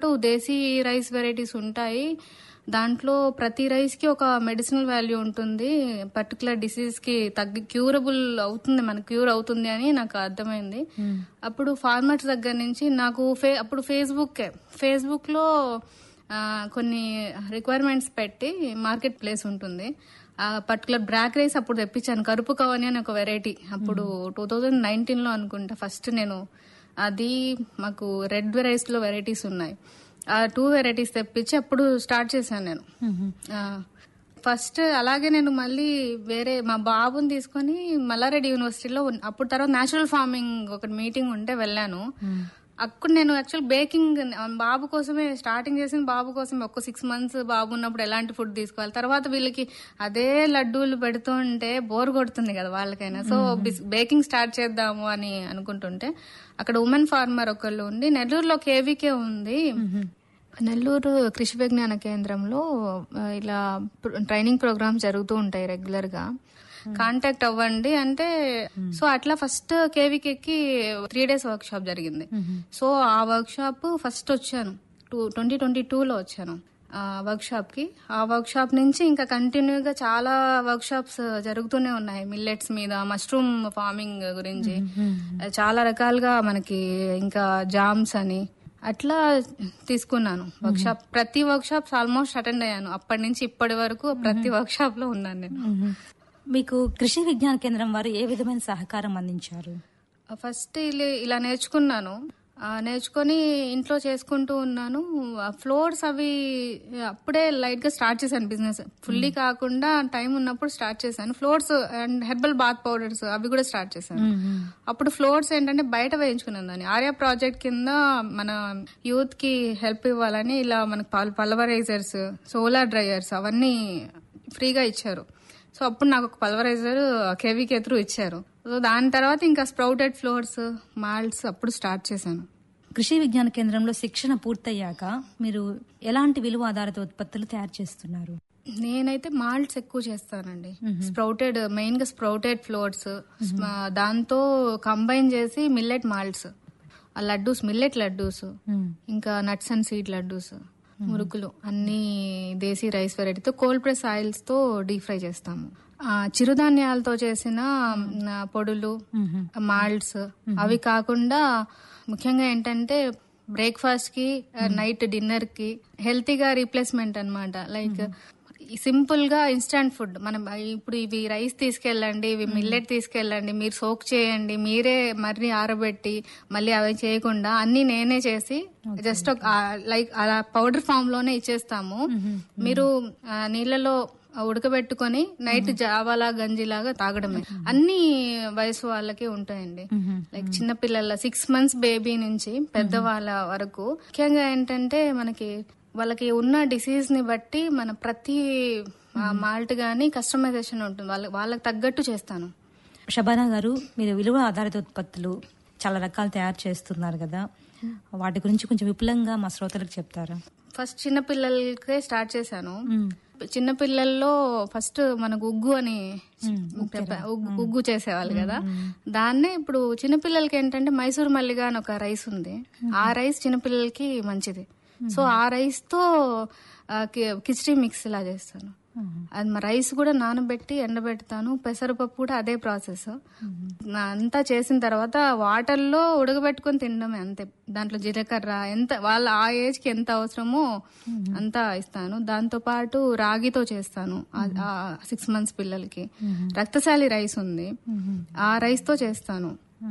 పాటు దేశీ rice varieties ఉంటాయి దాంట్లో ప్రతి రైస్ కి ఒక మెడిసినల్ వాల్యూ ఉంటుంది పర్టికులర్ డిసీజ్ కి తగ్గి క్యూరబుల్ అవుతుంది మన క్యూర్ అవుతుంది అని నాకు అర్థమైంది అప్పుడు ఫార్మర్స్ దగ్గర నుంచి నాకు ఫే అప్పుడు ఫేస్బుక్ ఫేస్బుక్ లో ఆ, కొన్ని రిక్వైర్మెంట్స్ పెట్టి మార్కెట్ ప్లేస్ ఉంటుంది ఆ పర్టికులర్ బ్రాక్ రైస్ అప్పుడు తెప్పించాను కరుపు కవని అని ఒక వెరైటీ అప్పుడు టూ థౌజండ్ నైన్టీన్ లో అనుకుంటా ఫస్ట్ నేను అది మాకు రెడ్ రైస్ లో వెరైటీస్ ఉన్నాయి ఆ టూ వెరైటీస్ తెప్పించి అప్పుడు స్టార్ట్ చేశాను నేను ఆ, ఫస్ట్ అలాగే నేను మళ్ళీ వేరే మా బాబుని తీసుకొని మల్లారెడ్డి యూనివర్సిటీలో ఉన్న- అప్పుడు తర్వాత నేచురల్ ఫార్మింగ్ ఒక మీటింగ్ ఉంటే వెళ్ళాను అక్కడ నేను యాక్చువల్ బేకింగ్ బాబు కోసమే స్టార్టింగ్ చేసిన బాబు కోసం ఒక సిక్స్ మంత్స్ బాబు ఉన్నప్పుడు ఎలాంటి ఫుడ్ తీసుకోవాలి తర్వాత వీళ్ళకి అదే లడ్డూలు పెడుతుంటే బోర్ కొడుతుంది కదా వాళ్ళకైనా సో బేకింగ్ స్టార్ట్ చేద్దాము అని అనుకుంటుంటే అక్కడ ఉమెన్ ఫార్మర్ ఒకళ్ళు ఉండి నెల్లూరులో కేవీకే ఉంది నెల్లూరు కృషి విజ్ఞాన కేంద్రంలో ఆ, ఇలా ప్ర- ట్రైనింగ్ ప్రోగ్రామ్స్ జరుగుతూ ఉంటాయి రెగ్యులర్ గా కాంటాక్ట్ అవ్వండి అంటే సో అట్లా ఫస్ట్ కేవీకేకి త్రీ డేస్ వర్క్ షాప్ జరిగింది సో ఆ వర్క్ షాప్ ఫస్ట్ వచ్చాను టూ ట్వంటీ ట్వంటీ లో వచ్చాను ఆ వర్క్ షాప్ కి ఆ వర్క్ షాప్ నుంచి ఇంకా కంటిన్యూగా చాలా వర్క్ షాప్స్ జరుగుతూనే ఉన్నాయి మిల్లెట్స్ మీద మష్రూమ్ ఫార్మింగ్ గురించి చాలా రకాలుగా మనకి ఇంకా జామ్స్ అని అట్లా తీసుకున్నాను వర్క్ షాప్ ప్రతి వర్క్ షాప్స్ ఆల్మోస్ట్ అటెండ్ అయ్యాను అప్పటి నుంచి ఇప్పటి వరకు ప్రతి వర్క్ షాప్ లో ఉన్నాను నేను మీకు కృషి విజ్ఞాన కేంద్రం వారు ఏ విధమైన సహకారం అందించారు ఫస్ట్ ఇలా ఇలా నేర్చుకున్నాను ఆ, నేర్చుకొని ఇంట్లో చేసుకుంటూ ఉన్నాను ఆ ఫ్లోర్స్ అవి అప్పుడే లైట్ గా స్టార్ట్ చేశాను బిజినెస్ ఫుల్లీ కాకుండా టైం ఉన్నప్పుడు స్టార్ట్ చేశాను flours and herbal bath powders అవి కూడా స్టార్ట్ చేశాను అప్పుడు ఫ్లోర్స్ ఏంటంటే బయట వేయించుకున్నాను దాన్ని ఆర్యా ప్రాజెక్ట్ కింద మన యూత్ కి హెల్ప్ ఇవ్వాలని ఇలా మనకి పల్వరైజర్స్ సోలార్ డ్రైయర్స్ అవన్నీ ఫ్రీగా ఇచ్చారు సో అప్పుడు నాకు ఒక పల్వరైజర్ కేవీకే త్రూ ఇచ్చారు సో దాని తర్వాత ఇంకా స్ప్రౌటెడ్ ఫ్లోర్స్ మాల్ట్స్ అప్పుడు స్టార్ట్ చేశాను కృషి విజ్ఞాన కేంద్రంలో శిక్షణ పూర్తయ్యాక మీరు ఎలాంటి విలువ ఆధారిత ఉత్పత్తులు తయారు చేస్తున్నారు నేనైతే మాల్ట్స్ ఎక్కువ చేస్తానండి స్ప్రౌటెడ్ మెయిన్ గా స్ప్రౌటెడ్ ఫ్లోర్స్ దాంతో కంబైన్ చేసి మిల్లెట్ మాల్ట్స్ ఆ లడ్డూస్ మిల్లెట్ లడ్డూస్ ఇంకా నట్స్ అండ్ సీడ్ లడ్డూస్ మురుకులు అన్ని దేశీ రైస్ వెరైటీతో కోల్డ్ ప్రెస్ ఆయిల్స్ తో డీప్ ఫ్రై చేస్తాము ఆ, చిరుధాన్యాలతో చేసిన మ్, పొడులు మాల్ట్స్ అవి కాకుండా ముఖ్యంగా ఏంటంటే బ్రేక్ఫాస్ట్ కి నైట్ డిన్నర్ కి హెల్తీగా రీప్లేస్మెంట్ అన్నమాట లైక్ సింపుల్ గా ఇన్స్టాంట్ ఫుడ్ మనం ఇప్పుడు ఇవి రైస్ తీసుకెళ్ళండి ఇవి మిల్లెట్ తీసుకెళ్ళండి మీరు సోక్ చేయండి మీరే మరీ ఆరబెట్టి మళ్ళీ అవి చేయకుండా అన్ని నేనే చేసి జస్ట్ ఒక లైక్ అలా పౌడర్ ఫామ్ లోనే ఇచ్చేస్తాము మీరు ఆ, నీళ్ళలో ఉడకబెట్టుకొని నైట్ జావాలా గంజిలాగా తాగడమే అన్ని వయసు వాళ్ళకి ఉంటాయండి లైక్ చిన్న పిల్లల సిక్స్ మంత్స్ బేబీ నుంచి పెద్దవాళ్ళ వరకు ముఖ్యంగా ఏంటంటే మనకి వాళ్ళకి ఉన్న డిసీజ్ ని బట్టి మన ప్రతి మాల్ట్ గానీ కస్టమైజేషన్ ఉంటుంది వాళ్ళకి వాళ్ళకి తగ్గట్టు చేస్తాను షబానా గారు మీరు విలువ ఆధారిత ఉత్పత్తులు చాలా రకాలు తయారు చేస్తున్నారు కదా వాటి గురించి కొంచెం విపులంగా మా శ్రోతలకు చెప్తారా ఫస్ట్ చిన్న పిల్లలకే స్టార్ట్ చేశాను చిన్న పిల్లల్లో ఫస్ట్ మనకు ఉగ్గు అని చెప్పా- ఉగ్గు- ఉగ్గు చేసేవాళ్ళు కదా దాన్నే ఇప్పుడు చిన్నపిల్లలకి ఏంటంటే మైసూర్ మల్లిగా అని ఒక రైస్ ఉంది ఆ రైస్ చిన్నపిల్లలకి మంచిది సో ఆ రైస్ తో ఆ, కి- కిచడీ మిక్స్ ఇలా చేస్తాను అది మా రైస్ కూడా నానబెట్టి ఎండబెడతాను పెసరపప్పు కూడా అదే ప్రాసెస్ అంతా చేసిన తర్వాత వాటర్ లో ఉడకబెట్టుకొని తినడమే అంతే దాంట్లో జీలకర్ర ఎంత వాళ్ళ ఆ ఏజ్ కి ఎంత అవసరమో అంతా ఇస్తాను దాంతో పాటు రాగితో చేస్తాను సిక్స్ మంత్స్ పిల్లలకి రక్తశాలి రైస్ ఉంది ఆ రైస్ తో చేస్తాను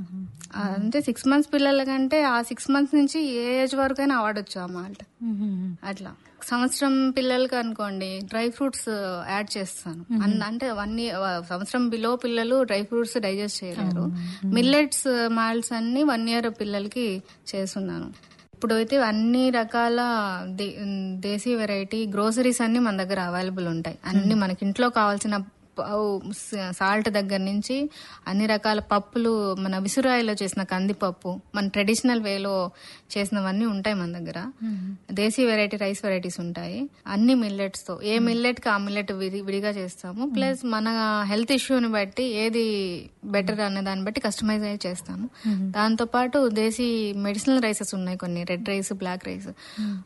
ఆ, అంటే సిక్స్ మంత్స్ పిల్లల కంటే ఆ సిక్స్ మంత్స్ నుంచి ఏ ఏజ్ వరకైనా వాడొచ్చు ఆ మాల్ట్ అట్లా సంవత్సరం పిల్లలకి అనుకోండి డ్రై ఫ్రూట్స్ యాడ్ చేస్తాను అన్- అంటే వన్ సంవత్సరం బిలో పిల్లలు డ్రై ఫ్రూట్స్ డైజెస్ట్ చేయలేరు మిల్లెట్స్ మాల్ట్స్ అన్ని వన్ ఇయర్ పిల్లలకి చేస్తున్నాను ఇప్పుడు అయితే అన్ని రకాల దే- దేశీ వెరైటీ గ్రోసరీస్ అన్ని మన దగ్గర అవైలబుల్ ఉంటాయి అన్ని మనకి ఇంట్లో కావాల్సిన సాల్ట్ దగ్గర నుంచి అన్ని రకాల పప్పులు మన విసురాయిలో చేసిన కందిపప్పు మన ట్రెడిషనల్ వేలో చేసినవన్నీ ఉంటాయి మన దగ్గర దేశీ వెరైటీ రైస్ వెరైటీస్ ఉంటాయి అన్ని మిల్లెట్స్ తో ఏ మిల్లెట్ కి ఆ మిల్లెట్ విడిగా చేస్తాము ప్లస్ మన హెల్త్ ఇష్యూని బట్టి ఏది బెటర్ అనే దాన్ని బట్టి కస్టమైజ్ అయ్యి చేస్తాము దాంతో పాటు దేశీ మెడిసినల్ రైసెస్ ఉన్నాయి కొన్ని రెడ్ రైస్ బ్లాక్ రైస్